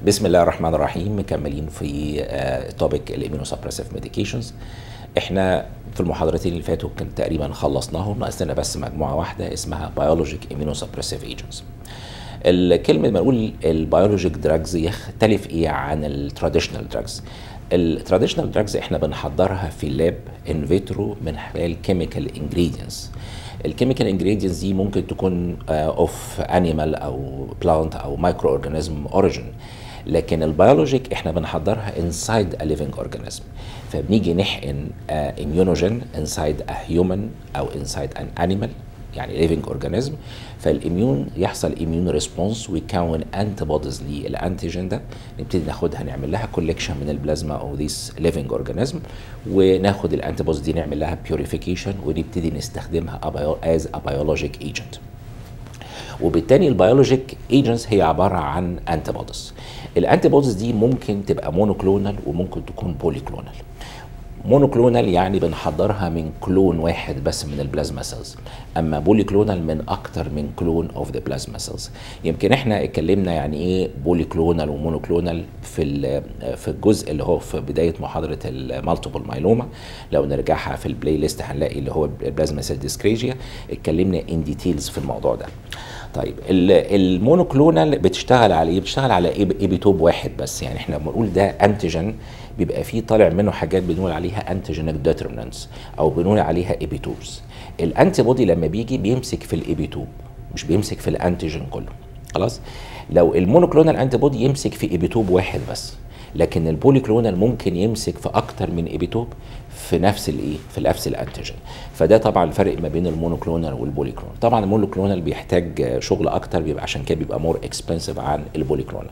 بسم الله الرحمن الرحيم مكملين في توبيك الاميونوسبريسيف ميديكيشنز احنا في المحاضرتين اللي فاتوا كان تقريبا خلصناهم ناقص لنا بس مجموعه واحده اسمها بيولوجيك اميونوسبريسيف ايجنتس الكلمه لما نقول البيولوجيك دراجز يختلف ايه عن التراديشنال دراجز التراديشنال دراجز احنا بنحضرها في اللاب ان فيترو من خلال كيميكال انجريدينتس الكيميكال انجريدينتس دي ممكن تكون اوف انيمال او بلانت او مايكرو اورجانيزم اوريجين لكن البيولوجيك احنا بنحضرها انسايد ا ليفنج اورجانيزم فبنيجي نحقن اميونوجين انسايد ا هيومن او انسايد ان انيمال يعني ليفنج اورجانيزم فالاميون يحصل اميون ريسبونس ويكون انتي بوديز للانتيجين ده نبتدي ناخدها نعمل لها كولكشن من البلازما او ذيس ليفنج اورجانيزم وناخد الانتي بوديز دي نعمل لها بيوريفيكيشن ونبتدي نستخدمها از ا بيولوجيك ايجنت وبالتالي البيولوجيك ايجنتس هي عباره عن انتي بوديز الانتي بوديز دي ممكن تبقى مونوكلونال وممكن تكون بوليكلونال مونوكلونال يعني بنحضرها من كلون واحد بس من البلازما سيلز اما بوليكلونال من اكتر من كلون اوف ذا بلازما سيلز يمكن احنا اتكلمنا يعني ايه بوليكلونال ومونوكلونال في في الجزء اللي هو في بدايه محاضره المالتيبل مايلوما لو نرجعها في البلاي ليست هنلاقي اللي هو البلازما سيل ديسكريجيا اتكلمنا ان ديتيلز في الموضوع ده طيب المونوكلونال بتشتغل على ايه؟ بتشتغل على ايبيتوب واحد بس يعني احنا بنقول ده انتيجين بيبقى فيه طالع منه حاجات بنقول عليها انتيجينيك ديترمينانتس او بنقول عليها ايبيتوبز الانتي بودي لما بيجي بيمسك في الايبيتوب مش بيمسك في الانتيجين كله خلاص لو المونوكلونال انتي بودي يمسك في ايبيتوب واحد بس لكن البوليكلونال ممكن يمسك في اكتر من ايبيتوب في نفس الايه في نفس الانتيجين فده طبعا الفرق ما بين المونوكلونال والبوليكلونال طبعا المونوكلونال بيحتاج شغل اكتر بيبقى عشان كده بيبقى مور اكسبنسيف عن البوليكلونال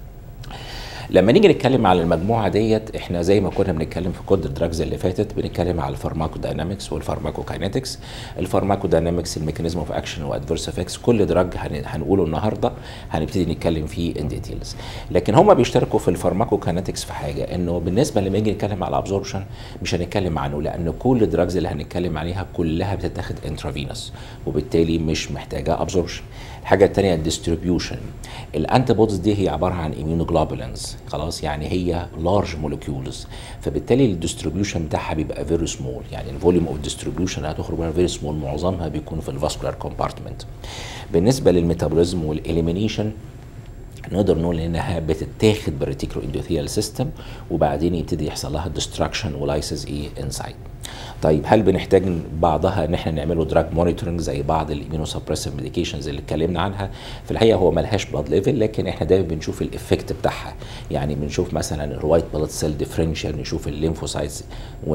لما نيجي نتكلم على المجموعه ديت احنا زي ما كنا بنتكلم في كود الدراجز اللي فاتت بنتكلم على الفارماكو داينامكس والفارماكو كاينetics الفارماكو داينامكس الميكانيزم اوف اكشن وادفيرس افكتس كل دراج هنقوله النهارده هنبتدي نتكلم فيه ان ديتيلز لكن هم بيشتركوا في الفارماكو كاينetics في حاجه انه بالنسبه لما نيجي نتكلم على الابزوربشن مش هنتكلم عنه لان كل الدراجز اللي هنتكلم عليها كلها بتتاخد انترافينوس وبالتالي مش محتاجه ابزوربشن الحاجه الثانيه الديستريبيوشن الانتي بوديز دي هي عباره عن اميونوجلوبولينز خلاص يعني هي لارج مولكيولز فبالتالي الديستريبيوشن بتاعها بيبقى فيري سمول يعني الفوليوم اوف ديستريبيوشن هتخرج منها فيري سمول معظمها بيكون في الفاسكولار كومبارتمنت بالنسبه للميتابوليزم والاليمينيشن نقدر نقول انها بتتاخد بالريتيكولو اندوثيال سيستم وبعدين يبتدي يحصل لها ديستراكشن ولايسز ايه انسايد طيب هل بنحتاج بعضها ان احنا نعمله دراج مونيتورنج زي بعض الاميونوسبريسيف ميديكيشنز اللي اتكلمنا عنها في الحقيقه هو ملهاش بلاد ليفل لكن احنا دايما بنشوف الايفكت بتاعها يعني بنشوف مثلا الوايت بلاد سيل ديفرنشال نشوف الليمفوسايتس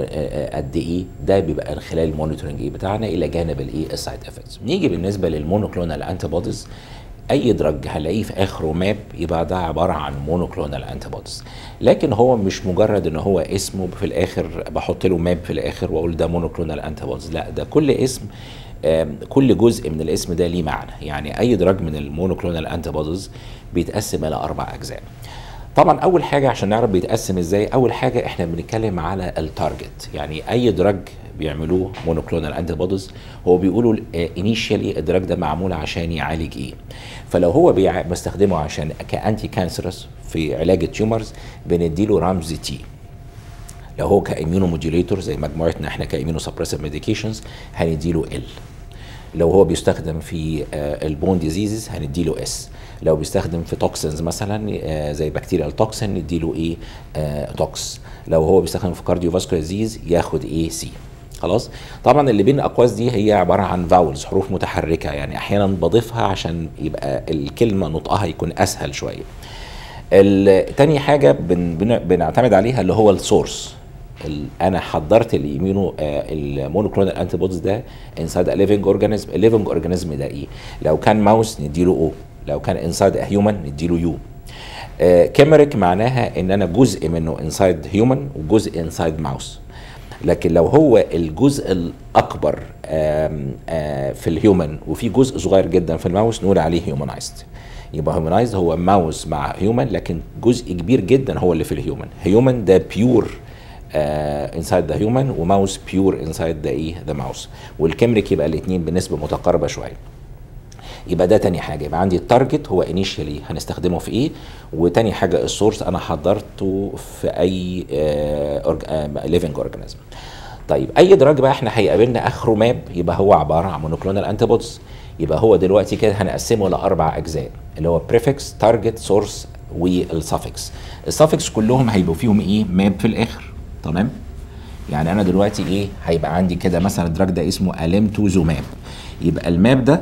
قد ايه ده بيبقى من خلال المونيتورنج ايه بتاعنا الى جانب الايه السايد افكتس نيجي بالنسبه للمونوكلونال انتي بوديز اي دراج هلاقيه في اخره ماب يبقى ده عباره عن مونوكلونال انتي بوديز لكن هو مش مجرد ان هو اسمه في الاخر بحط له ماب في الاخر واقول ده مونوكلونال انتي بوديز لا ده كل اسم كل جزء من الاسم ده ليه معنى يعني اي دراج من المونوكلونال انتي بوديز بيتقسم الى اربع اجزاء طبعا اول حاجه عشان نعرف بيتقسم ازاي اول حاجه احنا بنتكلم على التارجت يعني اي دراج بيعملوه مونوكلونال انتي بوديز هو بيقولوا انيشيالي الدراج ده معمول عشان يعالج ايه فلو هو بيستخدمه عشان كانتي كانسرس في علاج التيومرز بنديله رمز تي لو هو كاميونو موديوليتور زي مجموعتنا احنا كاميونو سبريسيف ميديكيشنز هنديله ال لو هو بيستخدم في البون ديزيزز هنديله اس لو بيستخدم في توكسنز مثلا زي بكتيريال توكسين نديله ايه توكس لو هو بيستخدم في كارديو فاسكولار ديزيز ياخد ايه سي خلاص طبعا اللي بين الاقواس دي هي عباره عن فاولز حروف متحركه يعني احيانا بضيفها عشان يبقى الكلمه نطقها يكون اسهل شويه تاني حاجه بن بن بنعتمد عليها اللي هو السورس انا حضرت الاميونو المونوكلونال انتي بوديز ده انسايد ا ليفنج اورجانيزم الليفنج اورجانيزم ده ايه لو كان ماوس نديله او لو كان انسايد ا هيومن نديله يو كاميريك معناها ان انا جزء منه انسايد هيومن وجزء انسايد ماوس لكن لو هو الجزء الاكبر آم آم في الهيومن وفي جزء صغير جدا في الماوس نقول عليه هيومنايزد يبقى هيومنايزد هو ماوس مع هيومن لكن جزء كبير جدا هو اللي في الهيومن هيومن ده بيور انسايد ذا هيومن وماوس بيور انسايد ذا ايه ذا ماوس والكامريك يبقى الاثنين بنسبه متقاربه شويه يبقى ده تاني حاجه يبقى عندي التارجت هو انيشيالي هنستخدمه في ايه وتاني حاجه السورس انا حضرته في اي ليفنج اورجانيزم طيب اي دراج بقى احنا هيقابلنا اخره ماب يبقى هو عباره عن مونوكلونال انتيبودز يبقى هو دلوقتي كده هنقسمه لاربع اجزاء اللي هو بريفكس تارجت سورس والسافكس السافكس كلهم هيبقوا فيهم ايه ماب في الاخر تمام يعني انا دلوقتي ايه هيبقى عندي كده مثلا الدراج ده اسمه اليمتوزوماب يبقى الماب ده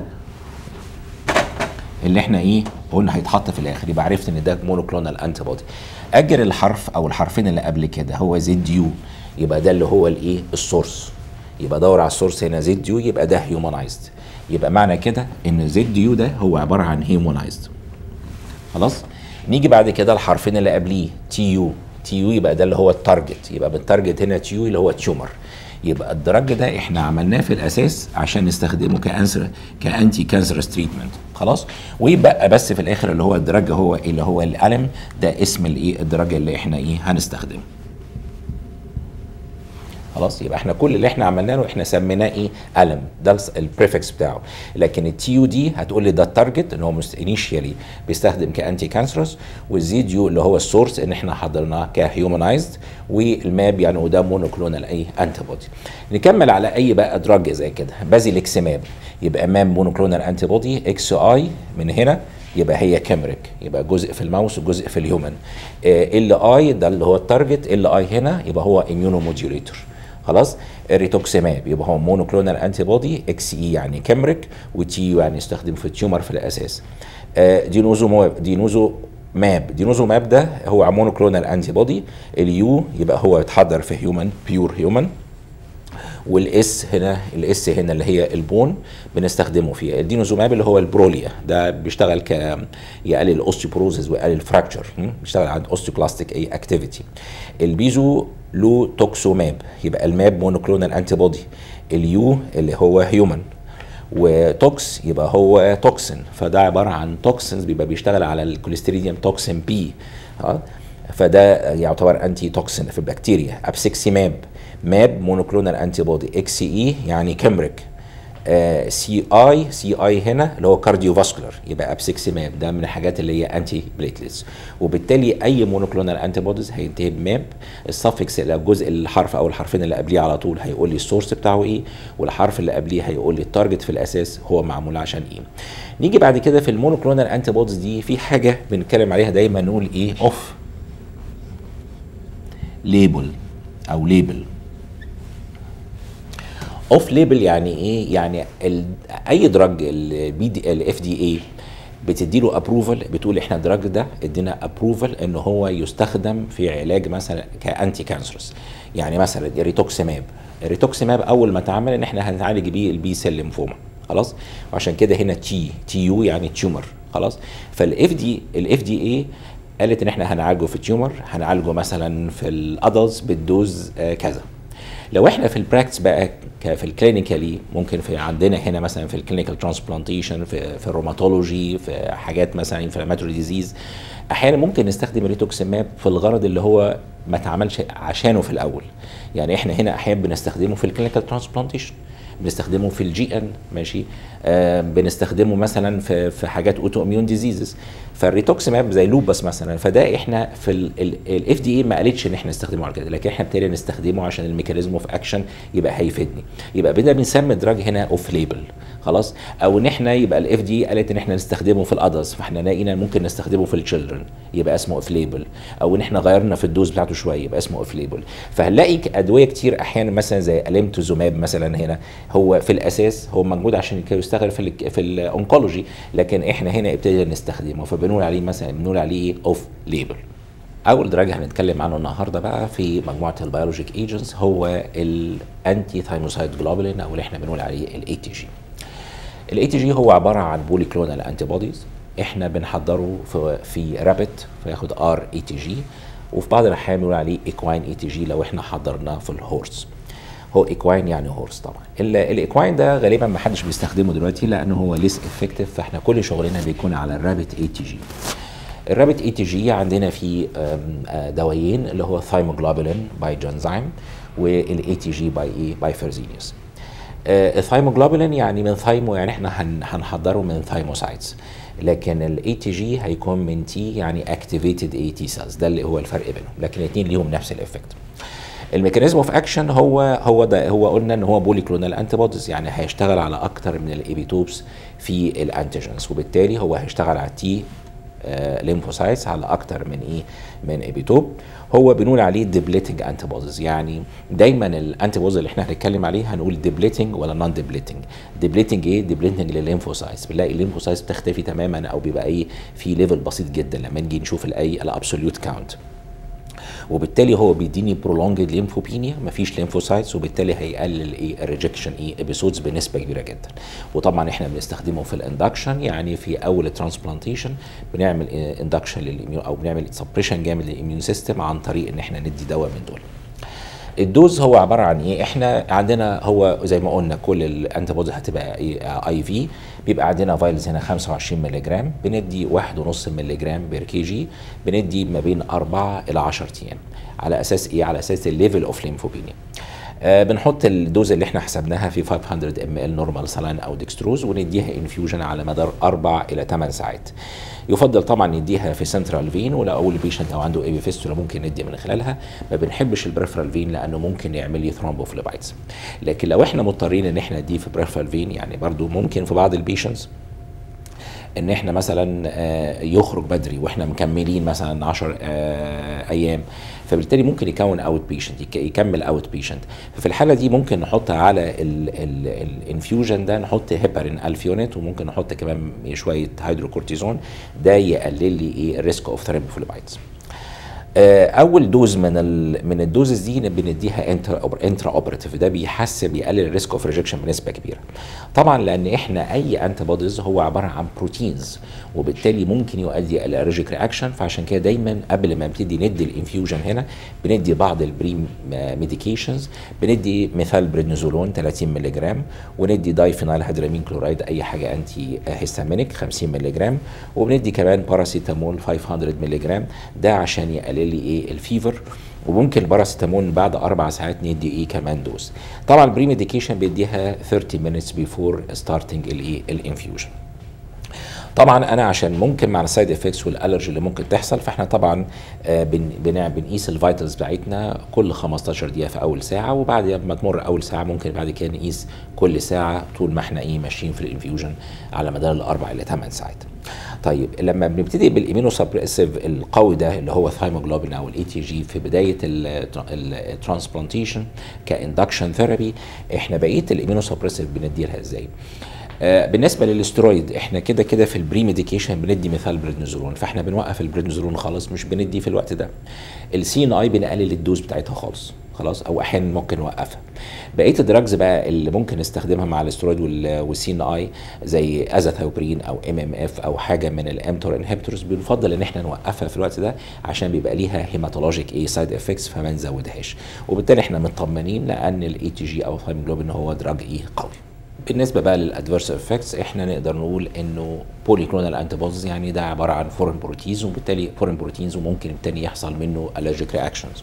اللي احنا ايه قلنا هيتحط في الاخر يبقى عرفت ان ده مونوكلونال انتي بودي اجر الحرف او الحرفين اللي قبل كده هو زد يو يبقى ده اللي هو الايه السورس يبقى دور على السورس هنا زد يو يبقى ده هيومنايزد يبقى معنى كده ان زد يو ده هو عباره عن هيومنايزد خلاص نيجي بعد كده الحرفين اللي قبليه تي يو تي يو يبقى ده اللي هو التارجت يبقى بالتارجت هنا تي يو اللي هو تيومر يبقى الدرج ده احنا عملناه في الاساس عشان نستخدمه كانسر كانتي كانسرس تريتمنت خلاص ويبقى بس في الاخر اللي هو الدرج هو اللي هو الالم ده اسم الايه الدرج اللي احنا ايه هنستخدمه خلاص يبقى احنا كل اللي احنا عملناه له احنا سميناه ايه الم ده البريفكس بتاعه لكن التي يو دي هتقول لي ده التارجت ان هو انيشيالي بيستخدم كانتي كانسرس والزي يو اللي هو السورس ان احنا حضرناه كهيومنايزد والماب يعني وده مونوكلونال اي انتي بودي نكمل على اي بقى دراج زي كده بازيليكس ماب يبقى ماب مونوكلونال انتي بودي اكس اي من هنا يبقى هي كامريك يبقى جزء في الماوس وجزء في الهيومن ال اي ده اللي هو التارجت ال اي هنا يبقى هو اميونو موديوليتور خلاص الريتوكسيماب يبقى هو مونوكلونال انتي بودي اكس اي يعني كامريك وتي يو يعني يستخدم في التيومر في الاساس آه دينوزو ماب دينوزو ماب دينوزو ماب ده هو مونوكلونال انتي بودي اليو يبقى هو يتحضر في هيومن بيور هيومن والاس هنا الاس هنا اللي هي البون بنستخدمه فيها الدينوزوماب اللي هو البروليا ده بيشتغل ك يقلل الاوستيوبروزيس ويقلل الفراكشر بيشتغل عند اوستيوكلاستيك اي اكتيفيتي البيزو لو توكسوماب يبقى الماب مونوكلونال انتي بودي اليو اللي هو هيومن وتوكس يبقى هو توكسين فده عباره عن توكسينز بيبقى بيشتغل على الكوليستيريديوم توكسين بي فده يعتبر انتي توكسين في البكتيريا ابسكسيماب ماب مونوكلونال انتي بودي اكس اي يعني كامريك سي اي سي اي هنا اللي هو كارديو فاسكولار يبقى ابسكسيماب ده من الحاجات اللي هي انتي بليتلتس وبالتالي اي مونوكلونال انتي بوديز هينتهي بماب السفكس الجزء الحرف او الحرفين اللي قبليه على طول هيقول لي السورس بتاعه ايه والحرف اللي قبليه هيقول لي التارجت في الاساس هو معمول عشان ايه نيجي بعد كده في المونوكلونال انتي بوديز دي في حاجه بنتكلم عليها دايما نقول ايه اوف ليبل او ليبل اوف ليبل يعني ايه يعني ال اي دراج البي دي الاف دي اي بتدي له ابروفل بتقول احنا الدراج ده ادينا ابروفل ان هو يستخدم في علاج مثلا كانتي كانسرس يعني مثلا الريتوكسيماب الريتوكسيماب اول ما اتعمل ان احنا هنعالج بيه البي سيل ليمفوما خلاص وعشان كده هنا تي تي يو يعني تيومر خلاص فالاف دي الاف دي اي قالت ان احنا هنعالجه في التيومر هنعالجه مثلا في الادلتس بالدوز آه كذا لو احنا في البراكتس بقى في الكلينيكالي ممكن في عندنا هنا مثلا في الكلينيكال ترانسبلانتيشن في في الروماتولوجي في حاجات مثلا انفلاماتوري ديزيز احيانا ممكن نستخدم الريتوكسيماب في الغرض اللي هو ما اتعملش عشانه في الاول يعني احنا هنا احيانا بنستخدمه في الكلينيكال ترانسبلانتيشن بنستخدمه في الجي ان ماشي آه بنستخدمه مثلا في في حاجات اوتو اميون ديزيزز فالريتوكسيماب زي لوبس مثلا فده احنا في الاف دي اي ما قالتش ان احنا نستخدمه على كده لكن احنا ابتدينا نستخدمه عشان الميكانيزم اوف اكشن يبقى هيفيدني يبقى بدنا بنسمي الدراج هنا اوف ليبل خلاص او ان احنا يبقى الاف دي قالت ان احنا نستخدمه في الادلتس فاحنا لقينا ممكن نستخدمه في التشيلدرن يبقى اسمه اوف ليبل او ان احنا غيرنا في الدوز بتاعته شويه يبقى اسمه اوف ليبل فهنلاقي ادويه كتير احيانا مثلا زي اليمتوزوماب مثلا هنا هو في الاساس هو موجود عشان يشتغل في ال في الانكولوجي لكن احنا هنا ابتدينا نستخدمه فبنقول عليه مثلا بنقول عليه اوف ليبل اول دراج هنتكلم عنه النهارده بقى في مجموعه البيولوجيك ايجنتس هو الانتي ثايموسايد جلوبولين او اللي احنا بنقول عليه الاي تي جي الاي تي جي هو عباره عن بولي كلونال انتي بوديز احنا بنحضره في في رابت فياخد ار اي تي جي وفي بعض الاحيان بنقول عليه ايكواين اي تي جي لو احنا حضرناه في الهورس هو ايكواين يعني هورس طبعا الايكواين ده غالبا ما حدش بيستخدمه دلوقتي لانه هو ليس افكتيف فاحنا كل شغلنا بيكون على الرابت اي تي جي الرابت اي تي جي عندنا في دوايين اللي هو ثايموجلوبولين باي جنزايم والاي تي جي باي ايه باي فيرزينيوس آه، الثايموجلوبولين يعني من ثايمو يعني احنا هن- هنحضره من ثايموسايتس لكن الاي تي جي هيكون من تي يعني اكتيفيتد اي تي سيلز ده اللي هو الفرق بينهم لكن الاثنين ليهم نفس الافكت الميكانيزم اوف اكشن هو هو ده هو قلنا ان هو بولي كلونال انتي بوديز يعني هيشتغل على اكتر من الايبيتوبس في الانتيجنز وبالتالي هو هيشتغل على التي ليمفوسايتس على اكتر من ايه من ايبيتوب هو بنقول عليه ديبليتنج انتي بوديز يعني دايما الانتي بوديز اللي احنا هنتكلم عليه هنقول ديبليتنج ولا نون ديبليتنج ديبليتنج ايه ديبليتنج للليمفوسايتس بنلاقي الليمفوسايتس بتختفي تماما او بيبقى ايه في ليفل بسيط جدا لما نيجي نشوف الاي الابسوليوت كاونت وبالتالي هو بيديني برولونجد ليمفوبينيا مفيش ليمفوسايتس وبالتالي هيقلل ايه الريجكشن ايه ابيسودز بنسبه كبيره جدا وطبعا احنا بنستخدمه في الاندكشن يعني في اول الترانسبلانتيشن بنعمل اندكشن للاميون او بنعمل سبريشن جامد للاميون سيستم عن طريق ان احنا ندي دواء من دول الدوز هو عباره عن ايه احنا عندنا هو زي ما قلنا كل الانتي بودي هتبقى اي في بيبقى عندنا فايلز هنا 25 مللي جرام بندي 1.5 مللي جرام بير كي جي بندي ما بين 4 الى 10 ايام على اساس ايه على اساس الليفل اوف ليمفوبينيا آه بنحط الدوز اللي احنا حسبناها في 500 ام ال نورمال سالين او ديكستروز ونديها انفيوجن على مدار 4 الى 8 ساعات يفضل طبعا نديها في سنترال فين ولو البيشنت لو عنده اي فيستولا ممكن ندي من خلالها ما بنحبش البريفرال فين لانه ممكن يعمل لي ثرومبوفليبايتس لكن لو احنا مضطرين ان احنا نديه في بريفرال فين يعني برضو ممكن في بعض البيشنتس ان احنا مثلا آه، يخرج بدري واحنا مكملين مثلا 10 آه، ايام فبالتالي ممكن يكون اوت بيشنت يكمل اوت بيشنت ففي الحاله دي ممكن نحط على الانفيوجن ده نحط هيبارين الفيونات وممكن نحط كمان شويه هيدروكورتيزون ده يقلل لي ايه الريسك اوف ثرومبوفليبايتس آه، اول دوز من ال من الدوزز دي بنديها انترا انترا اوبراتيف ده بيحسن بيقلل الريسك اوف ريجكشن بنسبه كبيره طبعا لان احنا اي انتي بوديز هو عباره عن بروتينز وبالتالي ممكن يؤدي الى الريجيك رياكشن فعشان كده دايما قبل ما نبتدي ندي الانفيوجن هنا بندي بعض البريم ميديكيشنز بندي مثال بريدنيزولون 30 مللي جرام وندي دايفينال هيدرامين كلورايد اي حاجه انتي هيستامينيك 50 مللي جرام وبندي كمان باراسيتامول 500 مللي جرام ده عشان يقلل لي ايه الفيفر وممكن الباراسيتامول بعد اربع ساعات ندي ايه كمان دوز طبعا البري ميديكيشن بيديها 30 minutes before starting الايه الانفيوجن طبعا انا عشان ممكن مع السايد افكتس والالرجي اللي ممكن تحصل فاحنا طبعا آه، بن بن- بنقيس الفيتالز بتاعتنا كل 15 دقيقه في اول ساعه وبعد ما تمر اول ساعه ممكن بعد كده نقيس كل ساعه طول ما احنا ايه ماشيين في الانفيوجن على مدار الاربع الى 8 ساعات. طيب لما بنبتدي بالامينو سبريسيف القوي ده اللي هو الثايموجلوبين او الاي تي جي في بدايه الترانسبلانتيشن كاندكشن ثيرابي احنا بقيه الامينو سبريسيف بندي لها ازاي؟ آه، بالنسبه للاسترويد احنا كده كده في البري ميديكيشن بندي مثال بريدنيزولون فاحنا بنوقف البريدنيزولون خالص مش بندي في الوقت ده السي ان اي بنقلل الدوز بتاعتها خالص خلاص او احيانا ممكن نوقفها بقيه الدراجز بقى اللي ممكن نستخدمها مع الاسترويد والسي ان اي زي ازاثاوبرين او ام ام اف او حاجه من الامتور انهبيتورز بنفضل ان احنا نوقفها في الوقت ده عشان بيبقى ليها هيماتولوجيك ايه سايد افكتس فما نزودهاش وبالتالي احنا مطمنين لان الاي تي جي او الثايموجلوبين هو دراج ايه قوي بالنسبه بقى للادفيرس افكتس احنا نقدر نقول انه بولي كلونال انتي يعني ده عباره عن فورين بروتينز وبالتالي فورين بروتينز وممكن بالتالي يحصل منه الرجيك رياكشنز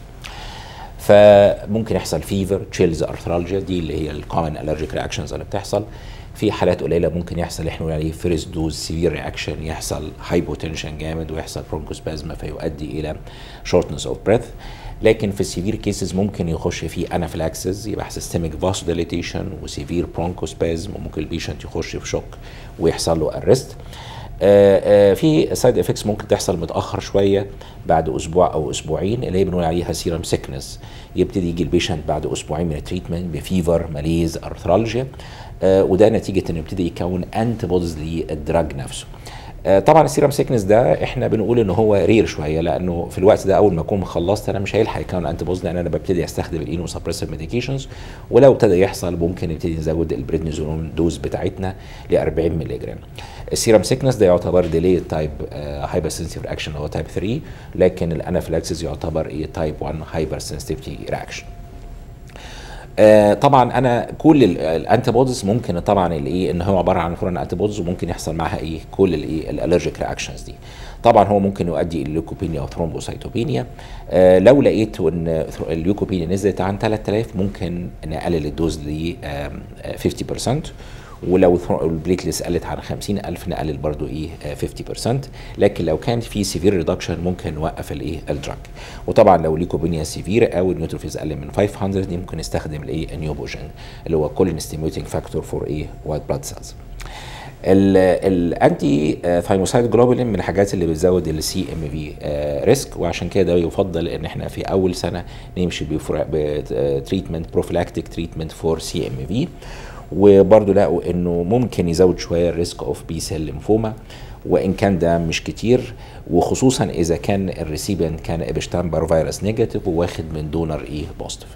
فممكن يحصل فيفر تشيلز ارثرالجيا دي اللي هي الكومن الرجيك رياكشنز اللي بتحصل في حالات قليله ممكن يحصل احنا نقول عليه فيرست دوز سيفير رياكشن يحصل هايبوتنشن جامد ويحصل برونكوسبازما فيؤدي الى شورتنس اوف بريث لكن في السيفير كيسز ممكن يخش في انافلاكسس يبقى سيستميك فاسوديليتيشن وسيفير برونكوسبازم وممكن البيشنت يخش في شوك ويحصل له ارست آه، آه، في سايد افكتس ممكن تحصل متاخر شويه بعد اسبوع او اسبوعين اللي هي بنقول عليها سيرم سيكنس يبتدي يجي البيشنت بعد اسبوعين من التريتمنت بفيفر ماليز ارثرالجيا آه، وده نتيجه انه يبتدي يكون انتي بوديز للدراج نفسه آه، طبعا السيرم سيكنس ده احنا بنقول ان هو رير شويه لانه في الوقت ده اول ما اكون خلصت انا مش هيلحق يكون انتي بوز لان انا ببتدي استخدم الانو سبريسيف ميديكيشنز ولو ابتدى يحصل ممكن نبتدي نزود البريدنيزولون دوز بتاعتنا ل 40 مللي جرام السيرم سيكنس ده يعتبر ديلي تايب هايبر سنسيتيف رياكشن اللي هو تايب 3 لكن الانافلاكسيس يعتبر ايه تايب 1 هايبر سنسيتيفيتي رياكشن آه طبعا انا كل الانتي بوديز ممكن طبعا الايه ان هو عباره عن فورين انتي بوديز وممكن يحصل معاها ايه كل الايه الالرجيك رياكشنز دي طبعا هو ممكن يؤدي الى ليوكوبينيا او ثرومبوسايتوبينيا آه لو لقيت ان الليوكوبينيا نزلت عن 3000 ممكن نقلل الدوز ل 50% ولو البليتلس قلت عن 50000 نقلل برضو ايه 50% لكن لو كان في سيفير ريدكشن ممكن نوقف الايه الدراج وطبعا لو ليكوبينيا سيفير او النيوتروفيلز اقل من 500 دي ممكن نستخدم الايه النيوبوجين اللي هو كولين ستيميوليتنج فاكتور فور ايه وايت بلاد سيلز الانتي ثايموسايد جلوبولين من الحاجات اللي بتزود السي ام في ريسك وعشان كده يفضل ان احنا في اول سنه نمشي بتريتمنت بروفيلاكتيك تريتمنت فور سي ام في وبرضه لقوا انه ممكن يزود شويه الريسك اوف بي سيل ليمفوما وان كان ده مش كتير وخصوصا اذا كان الريسيبيانت كان ابشتامبر فيروس نيجاتيف وواخد من دونر ايه بوزيتيف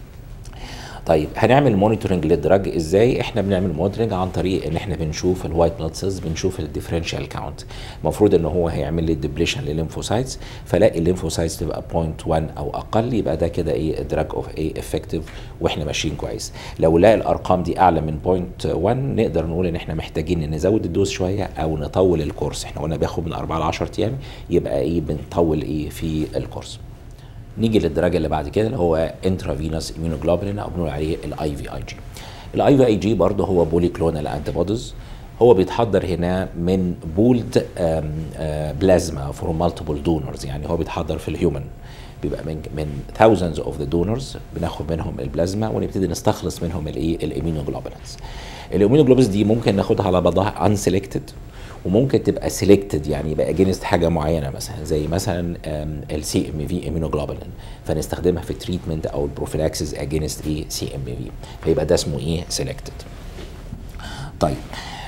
طيب هنعمل مونيتورنج للدراج ازاي احنا بنعمل مونيتورنج عن طريق ان احنا بنشوف الوايت بلاد سيلز بنشوف الديفرنشال كاونت المفروض ان هو هيعمل لي ديبليشن للليمفوسايتس فلاقي الليمفوسايتس تبقى 0.1 او اقل يبقى ده كده ايه الدراج اوف ايه افكتيف واحنا ماشيين كويس لو لقى الارقام دي اعلى من 0.1 نقدر نقول ان احنا محتاجين نزود الدوز شويه او نطول الكورس احنا قلنا بياخد من 4 ل 10 ايام يبقى ايه بنطول ايه في الكورس نيجي للدرجه اللي بعد كده اللي هو انترافينوس اميونوجلوبولين او بنقول عليه الاي في اي جي الاي في اي جي برضه هو بولي كلونال انتي بوديز هو بيتحضر هنا من بولد بلازما فور مالتيبل دونرز يعني هو بيتحضر في الهيومن بيبقى من من thousands of the donors بناخد منهم البلازما ونبتدي نستخلص منهم الايه الاميونوجلوبولينز الاميونوجلوبولينز دي ممكن ناخدها على بعضها unselected وممكن تبقى سيلكتد يعني يبقى اجينست حاجه معينه مثلا زي مثلا السي ام في امينوجلوبولين فنستخدمها في التريتمنت او البروفيلاكسيس اجينست ايه سي ام في فيبقى ده اسمه ايه سيلكتد طيب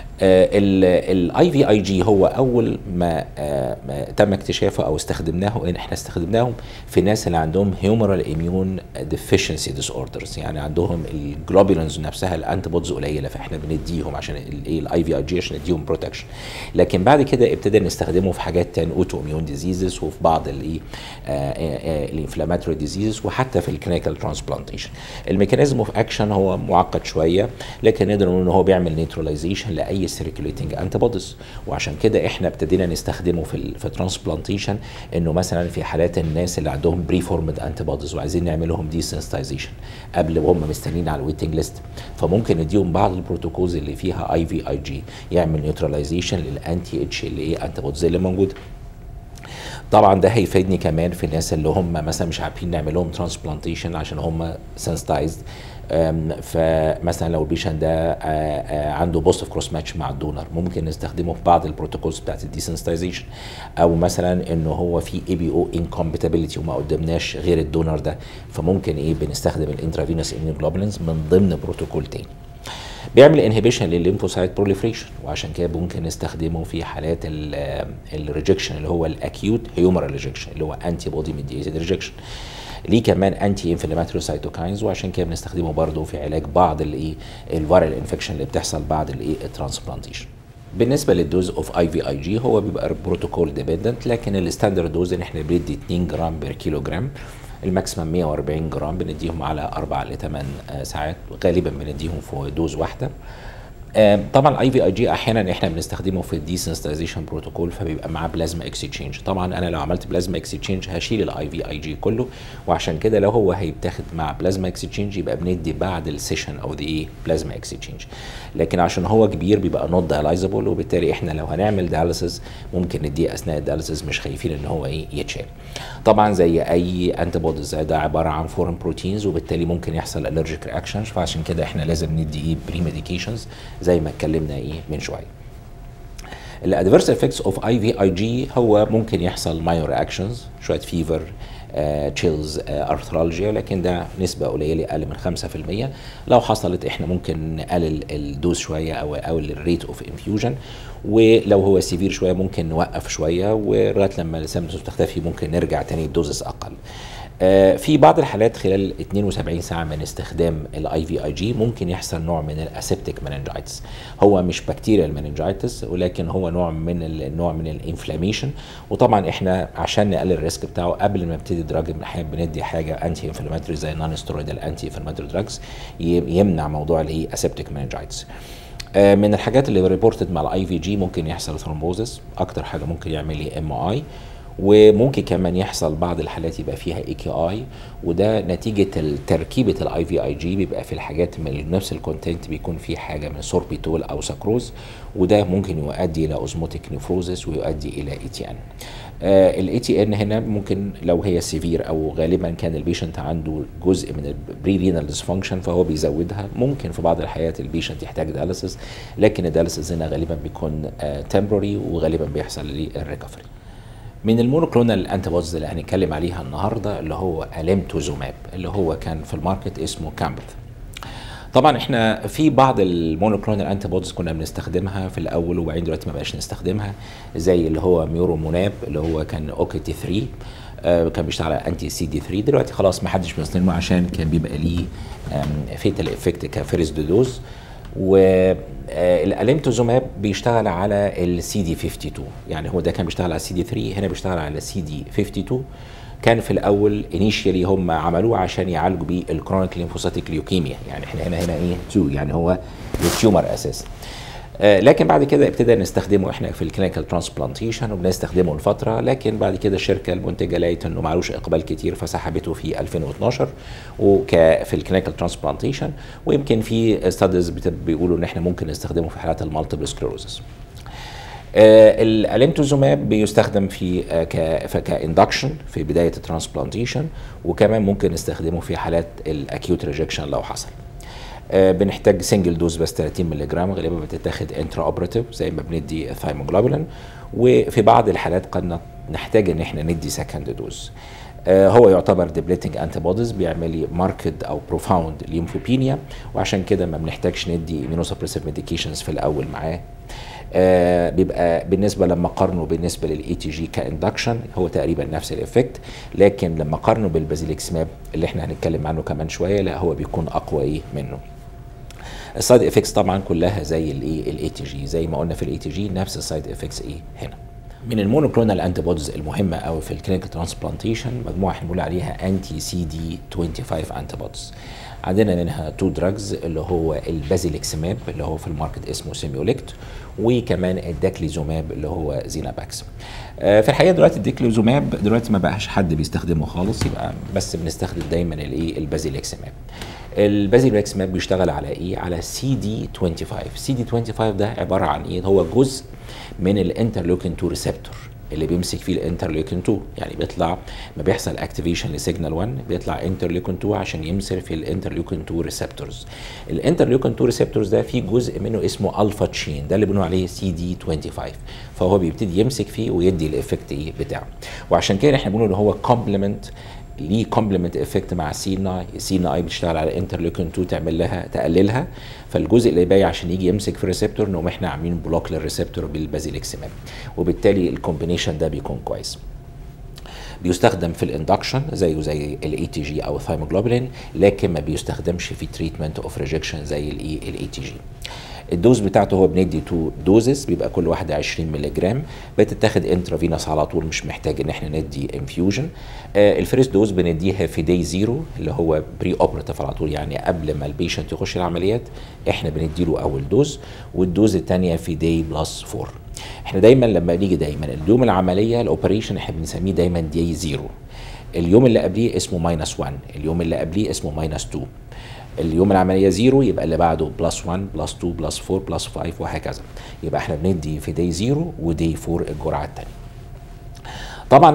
الاي في اي جي هو اول ما, آه ما تم اكتشافه او استخدمناه ان احنا استخدمناهم في الناس اللي عندهم هيومرال اميون ديفيشنسي ديس اوردرز يعني عندهم الجلوبولينز نفسها الانتي بودز قليله فاحنا بنديهم عشان الايه الاي في اي جي عشان نديهم بروتكشن لكن بعد كده ابتدى نستخدمه في حاجات تاني اوتو اميون ديزيزز وفي بعض الايه الانفلاماتوري ديزيزز وحتى في الكلينيكال ترانسبلانتيشن الميكانيزم اوف اكشن هو معقد شويه لكن نقدر نقول ان هو بيعمل نيتراليزيشن لاي سيركيوليتنج انتي بوديز وعشان كده احنا ابتدينا نستخدمه في ال في الترانسبلانتيشن انه مثلا في حالات الناس اللي عندهم بري فورمد انتي بوديز وعايزين نعمل لهم ديسنسيتايزيشن قبل وهم مستنيين على الويتنج ليست فممكن نديهم بعض البروتوكولز اللي فيها اي في اي جي يعمل نيوتراليزيشن للانتي اتش ال اي انتي بوديز اللي موجوده طبعا ده هيفيدني كمان في الناس اللي هم مثلا مش عارفين نعمل لهم ترانسبلانتيشن عشان هم سنسيتايزد فمثلا لو البيشن ده عنده بوزيتيف كروس ماتش مع الدونر ممكن نستخدمه في بعض البروتوكولز بتاعت الديسنسيتايزيشن او مثلا انه هو في اي بي او انكومباتيبلتي وما قدمناش غير الدونر ده فممكن ايه بنستخدم الانترافينوس اميونوجلوبولينز من ضمن بروتوكول تاني بيعمل انهبيشن للليمفوسايت بروليفريشن وعشان كده ممكن نستخدمه في حالات الريجكشن اللي هو الاكيوت هيومرال ريجكشن اللي هو انتي بودي ميديتد ريجكشن ليه كمان انتي انفلاماتوري سايتوكاينز وعشان كده بنستخدمه برضه في علاج بعض الايه الفيرال انفكشن اللي بتحصل بعد الايه الترانسبلانتيشن بالنسبه للدوز اوف اي في اي جي هو بيبقى بروتوكول ديبندنت لكن الستاندرد دوز ان احنا بندي 2 جرام بير كيلو جرام الماكسيمم 140 جرام بنديهم على 4 ل 8 ساعات غالبا بنديهم في دوز واحده طبعا الاي في اي جي احيانا احنا بنستخدمه في الديسنسيتايزيشن بروتوكول فبيبقى معاه بلازما اكسشينج طبعا انا لو عملت بلازما اكسشينج هشيل الاي في اي جي كله وعشان كده لو هو هيتاخد مع بلازما اكسشينج يبقى بندي بعد السيشن او ذا ايه بلازما اكسشينج لكن عشان هو كبير بيبقى نوت دايلايزابل وبالتالي احنا لو هنعمل دياليسيس ممكن نديه اثناء الدياليسيس مش خايفين ان هو ايه يتشال طبعا زي اي انتي بوديز ده عباره عن فورن بروتينز وبالتالي ممكن يحصل الرجيك رياكشنز فعشان كده احنا لازم ندي ايه بري ميديكيشنز زي ما اتكلمنا ايه من شويه الادفيرس افكتس اوف اي في اي جي هو ممكن يحصل مايو رياكشنز شويه فيفر تشيلز ارثرالجيا لكن ده نسبه قليله اقل من 5% لو حصلت احنا ممكن نقلل الدوز شويه او او الريت اوف انفيوجن ولو هو سيفير شويه ممكن نوقف شويه ولغايه لما السيمتومز تختفي ممكن نرجع تاني الدوزز اقل آه، في بعض الحالات خلال 72 ساعه من استخدام الاي في اي جي ممكن يحصل نوع من الاسيبتيك مننجايتس هو مش بكتيريال مننجايتس ولكن هو نوع من النوع من الانفلاميشن وطبعا احنا عشان نقلل الريسك بتاعه قبل ما نبتدي دراج احيانا بندي حاجه انتي انفلاماتوري زي نون ستيرويدال انتي انفلاماتوري دراجز يمنع موضوع الايه اسيبتيك مننجايتس من الحاجات اللي ريبورتد مع الاي في جي ممكن يحصل ثرومبوزس اكتر حاجه ممكن يعمل لي ام اي وممكن كمان يحصل بعض الحالات يبقى فيها اي كي اي وده نتيجه تركيبه الاي في اي جي بيبقى في الحاجات من نفس الكونتنت بيكون في حاجه من سوربيتول او سكروز وده ممكن يؤدي الى اوزموتيك نيفروزس ويؤدي الى اي تي ان الاي تي ان هنا ممكن لو هي سيفير او غالبا كان البيشنت عنده جزء من البري رينال ديسفانكشن فهو بيزودها ممكن في بعض الحالات البيشنت يحتاج دياليسيس لكن الدياليسيس هنا غالبا بيكون تمبرري وغالبا بيحصل للريكفري من المونوكلونال انتيبوديز اللي هنتكلم عليها النهارده اللي هو اليمتوزوماب اللي هو كان في الماركت اسمه كامبث طبعا احنا في بعض المونوكلونال انتيبوديز كنا بنستخدمها في الاول وبعدين دلوقتي ما بقاش نستخدمها زي اللي هو ميوروموناب اللي هو كان اوكيتي 3 آه كان بيشتغل على انتي سي دي 3 دلوقتي خلاص ما حدش بيستخدمه عشان كان بيبقى ليه فيتال افكت كفيرست دوز والاليمتوزوماب بيشتغل على السي دي 52 يعني هو ده كان بيشتغل على السي دي 3 هنا بيشتغل على السي دي 52 كان في الاول انيشيالي هم عملوه عشان يعالجوا بيه الكرونيك ليمفوسيتيك ليوكيميا يعني احنا هنا هنا ايه 2 يعني هو التيومر اساسا آه لكن بعد كده ابتدى نستخدمه احنا في الكلينيكال ترانسبلانتيشن وبنستخدمه لفتره لكن بعد كده الشركه المنتجه لقيت انه معلوش اقبال كتير فسحبته في 2012 وك في الكلينيكال ترانسبلانتيشن ويمكن في ستاديز بيقولوا ان احنا ممكن نستخدمه في حالات المالتيبل سكليروزس آه الاليمتوزوماب بيستخدم في آه كاندكشن في بدايه الترانسبلانتيشن وكمان ممكن نستخدمه في حالات الاكيوت ريجكشن لو حصل آه بنحتاج سنجل دوز بس 30 مللي جرام غالبا بتتاخد انترا اوبراتيف زي ما بندي ثايموجلوبولين وفي بعض الحالات قد نحتاج ان احنا ندي سكند دوز آه هو يعتبر ديبليتنج انتي بوديز بيعمل لي ماركت او بروفاوند ليمفوبينيا وعشان كده ما بنحتاجش ندي immunosuppressive ميديكيشنز في الاول معاه آه بيبقى بالنسبه لما قارنه بالنسبه للاي تي جي كاندكشن هو تقريبا نفس الافكت لكن لما قارنه بالبازيليكسماب اللي احنا هنتكلم عنه كمان شويه لا هو بيكون اقوى ايه منه السايد افكتس طبعا كلها زي الايه الاي تي جي زي ما قلنا في الاي تي جي نفس السايد افكتس ايه هنا من المونوكلونال انتي بوديز المهمه قوي في الكلينيكال ترانسبلانتيشن مجموعه احنا بنقول عليها انتي سي دي 25 انتي بوديز عندنا منها تو دراجز اللي هو البازيليكسماب اللي هو في الماركت اسمه سيميوليكت وكمان الداكليزوماب اللي هو زيناباكس آه في الحقيقه دلوقتي الديكليزوماب دلوقتي ما بقاش حد بيستخدمه خالص يبقى بس بنستخدم دايما الايه البازيليكسماب البازيليكسماب بيشتغل على ايه على سي دي 25 سي دي 25 ده عباره عن ايه هو جزء من الانترلوكين 2 ريسبتور اللي بيمسك فيه الانترليوكين 2 يعني بيطلع ما بيحصل اكتيفيشن لسيجنال 1 بيطلع انترليوكين 2 عشان يمسك في الانترليوكين 2 ريسبتورز الانترليوكين 2 ريسبتورز ده فيه جزء منه اسمه الفا تشين ده اللي بنقول عليه سي دي 25 فهو بيبتدي يمسك فيه ويدي الايفكت ايه بتاعه وعشان كده احنا بنقول ان هو كومبلمنت ليه كومبلمنت افكت مع سي ان اي سي ان اي بتشتغل على انترليوكين 2 تعمل لها تقللها فالجزء اللي باقي عشان يجي يمسك في الريسبتور نقوم احنا عاملين بلوك للريسبتور بالبازيليكسيماب وبالتالي الكومبينيشن ده بيكون كويس بيستخدم في الاندكشن زيه زي الاي تي جي او الثايموجلوبولين لكن ما بيستخدمش في تريتمنت اوف ريجكشن زي الاي الاي تي جي الدوز بتاعته هو بندي تو دوزز بيبقى كل واحده 20 مللي جرام بتتاخد انترافينوس على طول مش محتاج ان احنا ندي انفيوجن آه الفيرست دوز بنديها في داي زيرو اللي هو بري اوبراتيف على طول يعني قبل ما البيشنت يخش العمليات احنا بنديله اول دوز والدوز الثانيه في داي بلس 4 احنا دايما لما نيجي دايما اليوم العمليه الاوبريشن احنا بنسميه دايما داي زيرو اليوم اللي قبليه اسمه ماينس 1 اليوم اللي قبليه اسمه ماينس 2 اليوم العمليه زيرو يبقى اللي بعده بلس 1 بلس 2 بلس 4 بلس 5 وهكذا يبقى احنا بندي في داي زيرو وداي 4 الجرعه الثانيه طبعا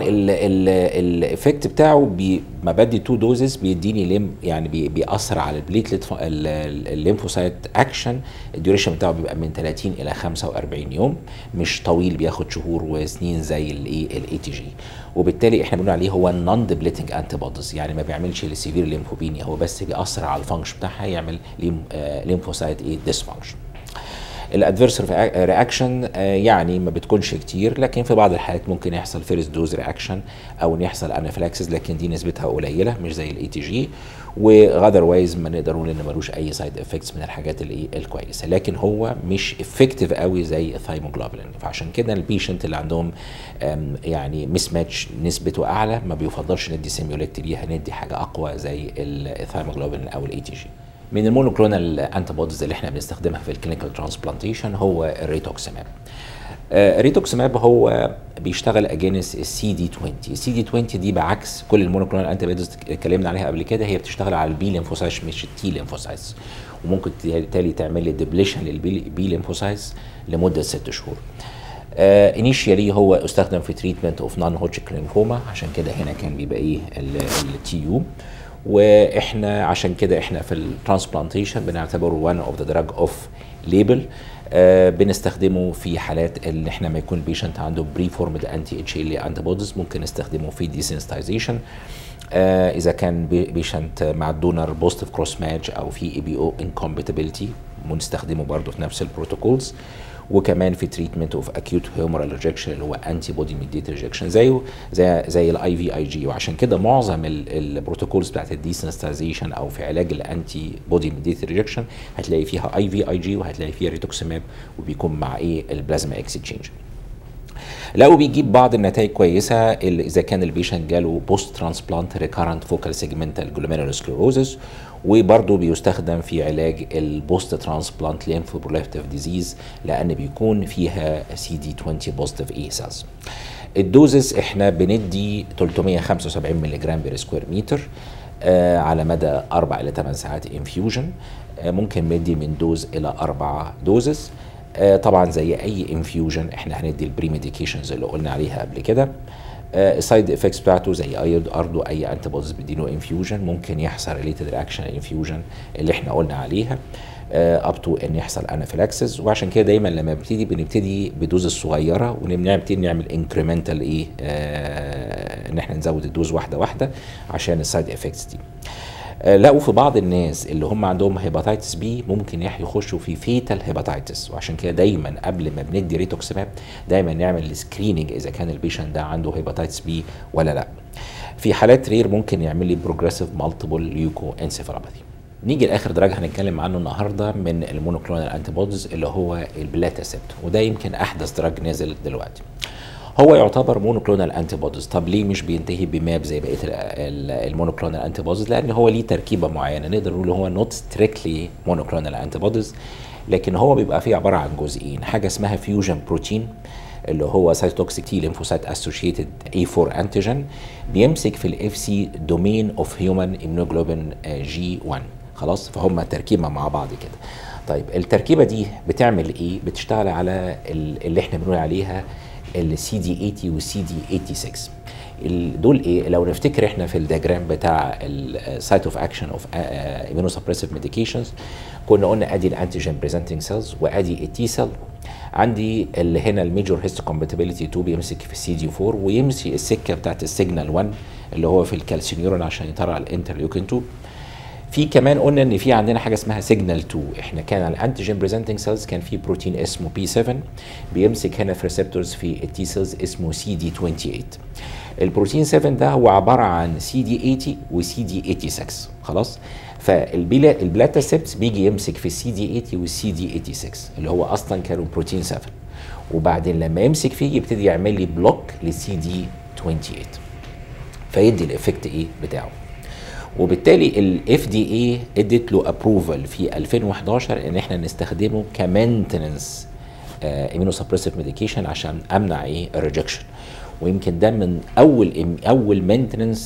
الايفكت بتاعه بي ما بدي تو دوزز بيديني ليم يعني بي بيأثر على البليتلت الليمفوسايت اكشن الديوريشن بتاعه بيبقى من 30 الى 45 يوم مش طويل بياخد شهور وسنين زي الايه الاي تي جي وبالتالي احنا بنقول عليه هو نون ديبليتنج انتي بوديز يعني ما بيعملش لسيفير ليمفوبينيا هو بس بيأثر على الفانكشن بتاعها يعمل ليم ليمفوسايت ايه ديسفانكشن الادفيرس رياكشن يعني ما بتكونش كتير لكن في بعض الحالات ممكن يحصل فيرست دوز رياكشن او ان يحصل انافلاكسس لكن دي نسبتها قليله مش زي الاي تي جي واذروايز ما نقدر نقول ان ملوش اي سايد افكتس من الحاجات اللي الكويسه لكن هو مش افكتيف قوي زي الثايموجلوبولين فعشان كده البيشنت اللي عندهم يعني مس ماتش نسبته اعلى ما بيفضلش ندي سيميوليكت ليها ندي حاجه اقوى زي الثايموجلوبولين او الاي تي جي من المونوكلونال انتي بوديز اللي احنا بنستخدمها في الكلينيكال ترانسبلانتيشن هو الريتوكسيماب الريتوكسيماب هو بيشتغل اجينست السي دي 20 السي دي 20 دي بعكس كل المونوكلونال انتي بوديز اتكلمنا عليها قبل كده هي بتشتغل على البي ليمفوسايتس مش التي ليمفوسايتس وممكن بالتالي تعمل لي ديبليشن للبي ليمفوسايتس لمده ست شهور انيشيالي uh, هو استخدم في تريتمنت اوف نون هوتشكن لينفوما عشان كده هنا كان بيبقى ايه التي يو واحنا عشان كده احنا في الترانسبلانتيشن بنعتبره وان اوف ذا دراج اوف ليبل بنستخدمه في حالات اللي احنا ما يكون البيشنت عنده بري فورمد انتي اتش ال انتي بوديز ممكن نستخدمه في ديسنسيتايزيشن آه اذا كان بيشنت مع الدونر بوزيتيف كروس ماتش او في اي بي او انكومباتيبلتي بنستخدمه برضه في نفس البروتوكولز وكمان في تريتمنت اوف اكيوت هيومرال ريجكشن اللي هو انتي بودي ميديت ريجكشن زيه زي زي الاي في اي جي وعشان كده معظم البروتوكولز بتاعت الديسنستايزيشن او في علاج الانتي بودي ميديت ريجكشن هتلاقي فيها اي في اي جي وهتلاقي فيها ريتوكسيماب وبيكون مع ايه البلازما اكسشينج لقوا بيجيب بعض النتائج كويسه اذا كان البيشنت جاله بوست ترانسبلانت ريكارنت فوكال سيجمنتال جلوميرولار سكليروزس وبرضه بيستخدم في علاج البوست ترانسبلانت ليمفوبرولاكتيف ديزيز لان بيكون فيها سي دي 20 بوزيتيف اي سيلز الدوزز احنا بندي 375 ملغ بير سكوير متر آه على مدى 4 الى 8 ساعات انفيوجن آه ممكن ندي من دوز الى 4 دوزز آه طبعا زي اي انفيوجن احنا هندي البري ميديكيشنز اللي قلنا عليها قبل كده السايد uh, افكتس بتاعته زي ايود ارضو اي انتي بوديز بيديله انفيوجن ممكن يحصل ريليتد رياكشن انفيوجن اللي احنا قلنا عليها اب uh, تو ان يحصل انافيلاكسس وعشان كده دايما لما بنبتدي بنبتدي بدوز الصغيره ونبتدي نعمل انكريمنتال ايه uh, ان احنا نزود الدوز واحده واحده عشان السايد افكتس دي لقوا في بعض الناس اللي هم عندهم هيباتيتس بي ممكن يخشوا في فيتال هيباتيتس وعشان كده دايما قبل ما بندي ريتوكسيماب دايما نعمل سكريننج اذا كان البيشنت ده عنده هيباتيتس بي ولا لا في حالات رير ممكن يعمل لي بروجريسيف مالتيبل ليوكو انسيفالوباثي نيجي لاخر دراج هنتكلم عنه النهارده من المونوكلونال انتي بوديز اللي هو البلاتاسيبت وده يمكن احدث دراج نازل دلوقتي هو يعتبر مونوكلونال انتي بوديز طب ليه مش بينتهي بماب زي بقيه المونوكلونال انتي بوديز لان هو ليه تركيبه معينه نقدر نقول هو نوت ستريكتلي مونوكلونال انتي بوديز لكن هو بيبقى فيه عباره عن جزئين حاجه اسمها فيوجن بروتين اللي هو سايتوكسيك تي ليمفوسايت اسوشيتد اي 4 انتيجين بيمسك في الاف سي دومين اوف هيومن اميونوجلوبين جي 1 خلاص فهم تركيبه مع بعض كده طيب التركيبه دي بتعمل ايه بتشتغل على اللي احنا بنقول عليها السي دي 80 والسي دي 86 دول ايه لو نفتكر احنا في الدياجرام بتاع السايت اوف اكشن اوف امينو سبريسيف ميديكيشنز كنا قلنا ادي الانتيجين بريزنتنج سيلز وادي التي سيل عندي اللي هنا الميجور هيستو كومباتيبيليتي 2 بيمسك في السي دي 4 ويمشي السكه بتاعت السيجنال 1 اللي هو في الكالسينيورون عشان يطلع الانترليوكين 2 في كمان قلنا ان في عندنا حاجه اسمها سيجنال 2 احنا كان على الانتيجين بريزنتنج سيلز كان في بروتين اسمه بي 7 بيمسك هنا في ريسبتورز في التي سيلز اسمه سي دي 28 البروتين 7 ده هو عباره عن سي دي 80 وسي دي 86 خلاص فالبلاتاسيبتس بيجي يمسك في السي دي 80 والسي دي 86 اللي هو اصلا كانوا بروتين 7 وبعدين لما يمسك فيه يبتدي يعمل لي بلوك للسي دي 28 فيدي الايفكت ايه بتاعه وبالتالي الاف دي اي ادت له ابروفال في 2011 ان احنا نستخدمه كمينتننس امينو سبريسيف ميديكيشن عشان امنع ايه الريجكشن ويمكن ده من اول اول مينتننس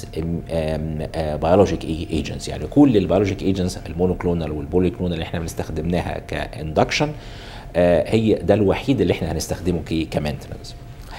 بيولوجيك ايجنتس يعني كل البيولوجيك ايجنتس المونوكلونال والبوليكلونال اللي احنا بنستخدمناها كاندكشن هي ده الوحيد اللي احنا هنستخدمه كمينتننس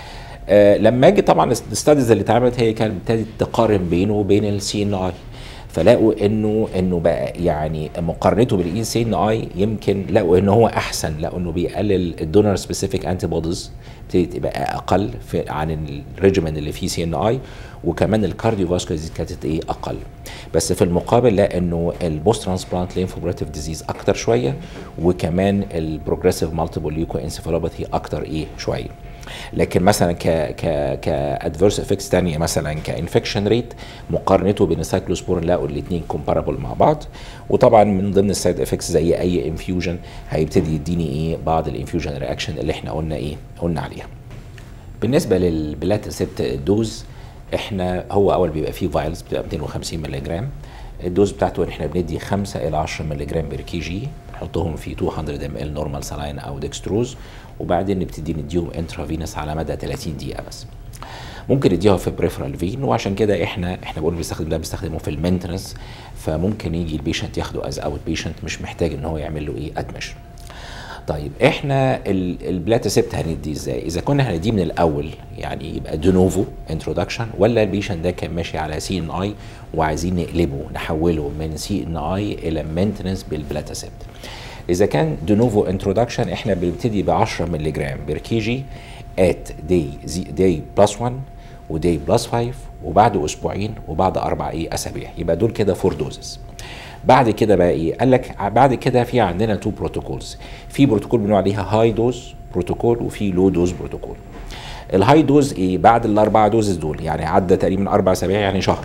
لما اجي طبعا الستاديز اللي اتعملت هي كانت ابتدت تقارن بينه وبين السي ان اي فلاقوا انه انه بقى يعني مقارنته بالاي سي ان اي يمكن لقوا ان هو احسن لقوا انه بيقلل الدونر سبيسيفيك انتي بوديز بتبتدي تبقى اقل في عن الريجيمن اللي فيه سي ان اي وكمان الكارديو فاسكولار ديزيز كانت ايه اقل بس في المقابل لا انه البوست ترانسبلانت لينفوبراتيف ديزيز اكتر شويه وكمان البروجريسيف مالتيبل ليوكو انسيفالوباثي اكتر ايه شويه لكن مثلا ك ك كادفيرس افكتس ثانيه مثلا كانفكشن ريت مقارنته بين السايكلوسبورين لقوا الاثنين كومبارابل مع بعض وطبعا من ضمن السايد افكتس زي اي انفيوجن هيبتدي يديني ايه بعض الانفيوجن رياكشن اللي احنا قلنا ايه قلنا عليها بالنسبه للبلاتاسيبت دوز احنا هو اول بيبقى فيه فايلز بتبقى 250 مللي جرام الدوز بتاعته ان احنا بندي 5 الى 10 مللي جرام بير كي جي نحطهم في 200 ام ال نورمال سلاين او ديكستروز وبعدين نبتدي نديهم انترافينس على مدى 30 دقيقه بس ممكن نديها في بريفرال فين وعشان كده احنا احنا بنقول بنستخدم ده بنستخدمه في المينتنس فممكن يجي البيشنت ياخده از اوت بيشنت مش محتاج ان هو يعمل له ايه ادمشن طيب احنا البلاتاسيبت هندي ازاي؟ اذا كنا هنديه من الاول يعني يبقى دونوفو انترودكشن ولا البيشنت ده كان ماشي على سي ان اي وعايزين نقلبه نحوله من سي ان اي الى مينتنس بالبلاتاسيبت. اذا كان دونوفو انترودكشن احنا بنبتدي ب 10 مللي جرام بير كي جي ات داي داي بلس 1 وداي بلس 5 وبعد اسبوعين وبعد اربع ايه اسابيع يبقى دول كده فور دوزز. بعد كده بقى ايه؟ قال لك بعد كده في عندنا تو بروتوكولز في بروتوكول بنقول عليها هاي دوز بروتوكول وفي لو دوز بروتوكول الهاي دوز ايه بعد الاربعه دوزز دول يعني عدى تقريبا اربع اسابيع يعني شهر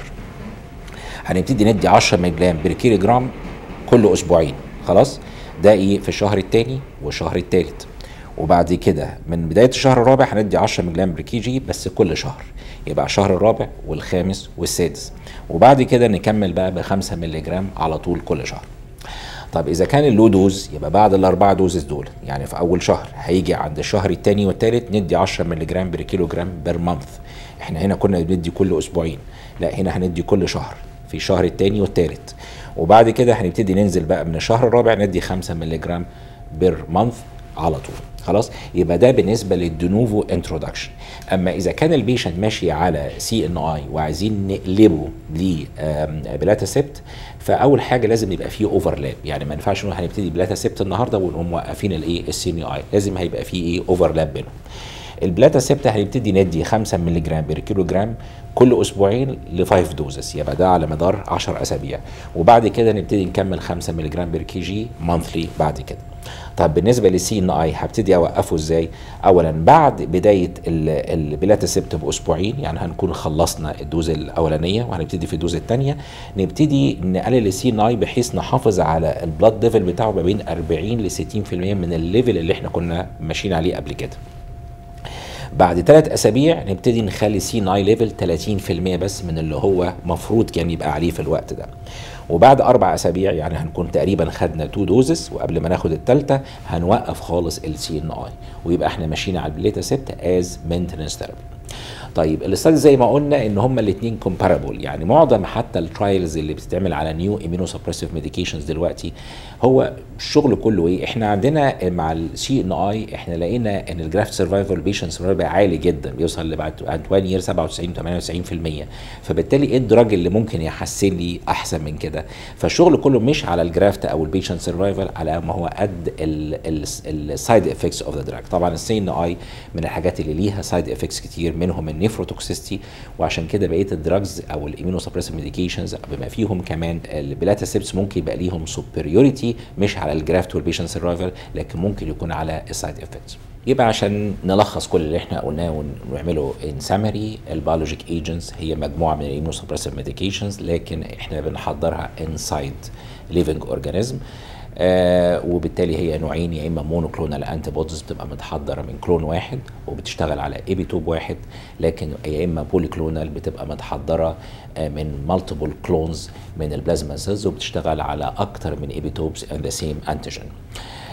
هنبتدي ندي 10 مللي جرام بير كيلو جرام كل اسبوعين خلاص ده ايه في الشهر الثاني والشهر الثالث وبعد كده من بدايه الشهر الرابع هندي 10 مللي جرام بير كي جي بس كل شهر يبقى الشهر الرابع والخامس والسادس وبعد كده نكمل بقى ب 5 مللي جرام على طول كل شهر طب اذا كان اللو دوز يبقى بعد الاربعه دوزز دول يعني في اول شهر هيجي عند الشهر الثاني والثالث ندي 10 مللي جرام بير كيلو جرام بير مانث احنا هنا كنا بندي كل اسبوعين لا هنا هندي كل شهر في الشهر الثاني والثالث وبعد كده هنبتدي ننزل بقى من الشهر الرابع ندي 5 مللي جرام بير مانث على طول خلاص يبقى ده بالنسبه للدنوفو انترودكشن اما اذا كان البيشنت ماشي على سي ان اي وعايزين نقلبه لبلاتاسيبت فاول حاجه لازم يبقى فيه اوفرلاب يعني ما ينفعش نقول هنبتدي بلاتاسيبت النهارده ونقوم موقفين الايه السي ان اي لازم هيبقى فيه ايه اوفرلاب بينهم البلاتاسيبت هنبتدي ندي 5 مللي جرام بير كيلو جرام كل اسبوعين ل 5 دوزز يبقى ده على مدار 10 اسابيع وبعد كده نبتدي نكمل 5 مللي جرام بير كي جي مانثلي بعد كده طب بالنسبه للسي ان اي هبتدي اوقفه ازاي اولا بعد بدايه البلاتاسيبت باسبوعين يعني هنكون خلصنا الدوز الاولانيه وهنبتدي في الدوز الثانيه نبتدي نقلل السي ان اي بحيث نحافظ على البلاد ليفل بتاعه ما بين 40 ل 60% من الليفل اللي احنا كنا ماشيين عليه قبل كده بعد ثلاث اسابيع نبتدي نخلي سي 9 ليفل 30% بس من اللي هو مفروض كان يبقى عليه في الوقت ده وبعد اربع اسابيع يعني هنكون تقريبا خدنا تو دوزز وقبل ما ناخد الثالثه هنوقف خالص السي ان اي ويبقى احنا ماشيين على البليتاسيبت از مينتنس ثيرابي طيب الاستادي زي ما قلنا ان هما الاثنين كومبارابل يعني معظم حتى الترايلز اللي بتتعمل على نيو امينو سبريسيف ميديكيشنز دلوقتي هو الشغل كله ايه احنا عندنا مع السي ان اي احنا لقينا ان الجرافت سرفايفل بيشنت سرفايفل عالي جدا بيوصل لبعد 1 يير 97 98% فبالتالي ايه الدراج اللي ممكن يحسن لي احسن من كده فالشغل كله مش على الجرافت او البيشنت سرفايفل على ما هو قد السايد افكتس اوف ذا دراج طبعا السي ان اي من الحاجات اللي ليها سايد افكتس كتير منهم النيفروتوكسيستي وعشان كده بقيه الدراجز او الامينو سبريسيف ميديكيشنز بما فيهم كمان البلاتاسيبس ممكن يبقى ليهم سوبريوريتي مش على الجرافت والبيشنت سرفايفل لكن ممكن يكون على السايد افكتس يبقى عشان نلخص كل اللي احنا قلناه ونعمله ان سامري البيولوجيك ايجنتس هي مجموعه من الامينو سبريسيف ميديكيشنز لكن احنا بنحضرها انسايد ليفنج اورجانيزم آه وبالتالي هي نوعين يا اما مونوكلونال انتي بوديز بتبقى متحضره من كلون واحد وبتشتغل على ايبيتوب واحد لكن يا اما بوليكلونال بتبقى متحضره آه من مالتيبل كلونز من البلازما سيلز وبتشتغل على اكتر من ايبيتوبس ان ذا سيم انتيجين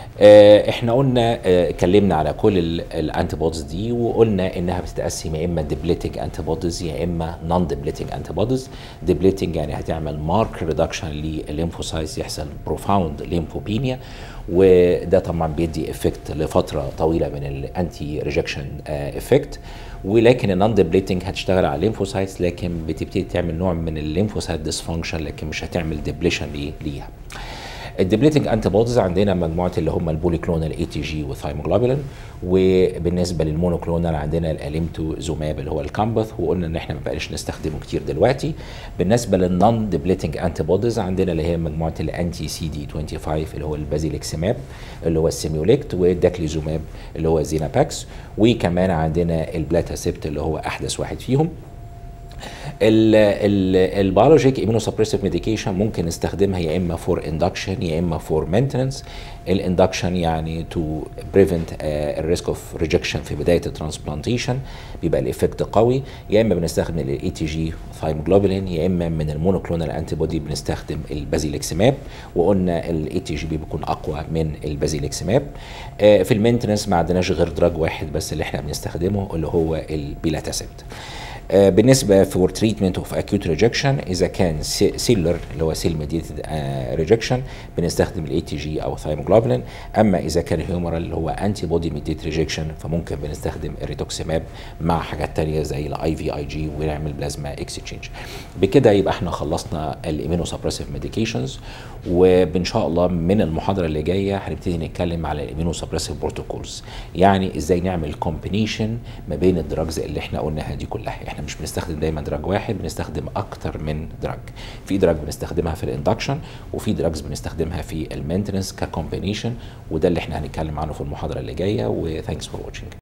آه، احنا قلنا آه، اتكلمنا على كل الانتي بوديز دي وقلنا انها بتتقسم يا اما ديبليتنج انتي بوديز يا اما نون ديبليتنج انتي بوديز ديبليتنج يعني هتعمل مارك ريدكشن للليمفوسايتس يحصل بروفاوند ليمفوبينيا وده طبعا بيدي افكت لفتره طويله من الانتي ريجكشن افكت ولكن النون ديبليتنج هتشتغل على الليمفوسايتس لكن بتبتدي تعمل نوع من الليمفوسايت ديسفانكشن لكن مش هتعمل ديبليشن ليها الديبليتنج انتي بوديز عندنا مجموعه اللي هم البوليكلونال اي تي جي وثايموجلوبولين وبالنسبه للمونوكلونال عندنا الاليمتو زوماب اللي هو الكامبث وقلنا ان احنا ما بقاش نستخدمه كتير دلوقتي بالنسبه للنون ديبليتنج انتي بوديز عندنا اللي هي مجموعه الانتي سي دي 25 اللي هو البازيليكسيماب اللي هو السيميوليكت والداكليزوماب اللي هو زيناباكس وكمان عندنا البلاتاسيبت اللي هو احدث واحد فيهم البيولوجيك ايمونوسبريسيف ميديكيشن ممكن نستخدمها يا اما فور اندكشن يا اما فور مينتننس الاندكشن يعني تو بريفنت الريسك اوف ريجكشن في بدايه الترانسبلانتيشن بيبقى الايفكت قوي يا اما بنستخدم الاي تي جي ثايموجلوبولين يا اما من المونوكلونال انتي بودي بنستخدم البازيليكسيماب وقلنا الاي تي جي بيكون اقوى من البازيليكسيماب آه في المينتننس ما عندناش غير دراج واحد بس اللي احنا بنستخدمه اللي هو البيلاتاسيبت بالنسبه فور تريتمنت اوف اكيوت ريجكشن اذا كان سيلر اللي هو سيل ميديتد ريجكشن بنستخدم الاي تي جي او ثايموجلوبولين اما اذا كان هيومرال اللي هو انتي بودي ميديت ريجكشن فممكن بنستخدم الريتوكسيماب مع حاجات تانية زي الاي في اي جي ونعمل بلازما اكسشينج بكده يبقى احنا خلصنا الايمينو سبريسيف ميديكيشنز وان شاء الله من المحاضره اللي جايه هنبتدي نتكلم على الايمينو سبريسيف بروتوكولز يعني ازاي نعمل كومبينيشن ما بين الدراجز اللي احنا قلناها دي كلها احنا مش بنستخدم دايما دراج واحد بنستخدم اكتر من دراج في دراج بنستخدمها في الاندكشن وفي دراجز بنستخدمها في المينتنس ككومبينيشن وده اللي احنا هنتكلم عنه في المحاضره اللي جايه وثانكس فور واتشنج